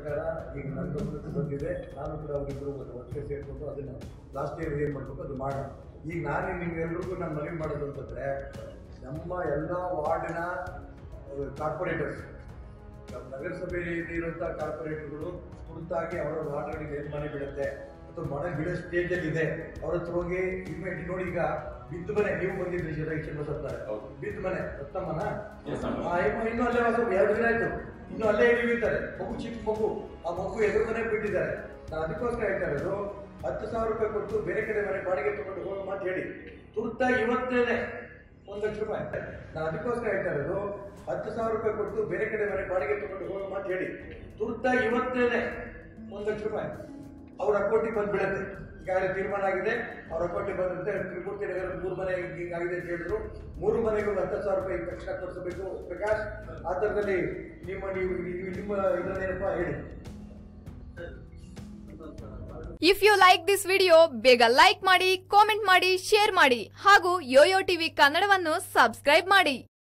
ಪ್ರಕಾರ ಈಗ ನನ್ನ ಗಮನಕ್ಕೆ ಬಂದಿದೆ ನಾನು ಕೂಡ ಅವರಿಬ್ಬರು ಒಟ್ಟಿಗೆ ಸೇರಿಕೊಂಡು ಅದನ್ನು ಲಾಸ್ಟ್ ಇಯರ್ ಏನು ಮಾಡಬೇಕು ಅದು ಮಾಡೋಣ ಈಗ ನಾನು ನಿಮ್ಗೆಲ್ರಿಗೂ ನಾನು ಮನವಿ ಮಾಡೋದು ಅಂತಂದರೆ ನಮ್ಮ ಎಲ್ಲ ವಾರ್ಡಿನ ಕಾರ್ಪೊರೇಟರ್ಸ್ ನಮ್ಮ ನಗರಸಭೆಯಲ್ಲಿ ಇರುವಂಥ ಕಾರ್ಪೊರೇಟರ್ಗಳು ತುರ್ತಾಗಿ ಅವರ ವಾರ್ಡ್ಗಳಿಗೆ ಏನು ಮನೆ ಬಿಡುತ್ತೆ ಅಥವಾ ಮನೆ ಬಿಡೋ ಸ್ಟೇಜಲ್ಲಿ ಇದೆ ಅವ್ರ ಹತ್ರ ಹೋಗಿ ಇನ್ವೆಂಟ್ ನೋಡಿ ಈಗ ಬಿದ್ದು ಮನೆ ನೀವು ಬಂದಿದ್ರಿ ಶಿವರಾಕ್ಷನ್ ಬರ್ತಾರೆ ಹೌದು. ಬಿದ್ದು ಮನೆ ರತ್ತಮ್ಮನ Yes, ಅಮ್ಮ. ಆ, ಇನ್ನು ಇನ್ನೂ ಅಲ್ಲೇ ವಾಸ ಎರಡು ದಿನ ಆಯ್ತು ಇನ್ನು ಅಲ್ಲೇ ಇಳಿತಾರೆ ಮಗು ಚಿಕ್ಕ ಮಗು ಆ ಮಗು ಎದುರು ಮನೆ ಬಿಟ್ಟಿದ್ದಾರೆ ನಾನು ಅದಕ್ಕೋಸ್ಕರ ಹೇಳ್ತಾ ಇರೋದು ಹತ್ತು ಸಾವಿರ ರೂಪಾಯಿ ಕೊಟ್ಟು ಬೇರೆ ಕಡೆ ಮನೆ ಬಾಡಿಗೆ ತಗೊಂಡು ಹೋಗೋ ಮಾತು ಹೇಳಿ ತುರ್ತ ಇವತ್ತೇನೆ ಒಂದು ಲಕ್ಷ ರೂಪಾಯಿ ನಾನು ಅದಕ್ಕೋಸ್ಕರ ಹೇಳ್ತಾ ಇರೋದು ಹತ್ತು ಸಾವಿರ ರೂಪಾಯಿ ಕೊಟ್ಟು ಬೇರೆ ಕಡೆ ಮನೆ ಬಾಡಿಗೆ ತಗೊಂಡು ಹೋಗೋ ಮಾತು ಹೇಳಿ ತುರ್ತ ಇವತ್ತೇನೆ ಒಂದು ಲಕ್ಷ ರೂಪಾಯಿ ಅವ್ರ ಅಕೌಂಟಿಗೆ ಬಂದು ಬೀಳುತ್ತೆ ಈಗಾಗಲೇ ತೀರ್ಮಾನ ಆಗಿದೆ ಅವ್ರ ಅಕೌಂಟಿಗೆ ಬಂದಂತೆ ತ್ರಿಮೂರ್ತಿ ನಗರ ಮೂರು ಮನೆ ಹಿಂಗಾಗಿದೆ ಅಂತ ಹೇಳಿದ್ರು ಮೂರು ಮನೆಗೂ ಹತ್ತು ಸಾವಿರ ರೂಪಾಯಿ ತಕ್ಷಣ ಕೊಡಿಸಬೇಕು ಪ್ರಕಾಶ್ ಆ ಥರದಲ್ಲಿ ನಿಮ್ಮ ನೀವು ನೀವು- ನಿಮ್ಮ ಇದನ್ನೇನಪ್ಪ ಹೇಳಿ if you like this video ಬೇಗ ಲೈಕ್ ಮಾಡಿ ಕಾಮೆಂಟ್ ಮಾಡಿ ಶೇರ್ ಮಾಡಿ ಹಾಗೂ ಯೋಯೋ ಟಿವಿ ಕನ್ನಡವನ್ನು ಸಬ್ಸ್ಕ್ರೈಬ್ ಮಾಡಿ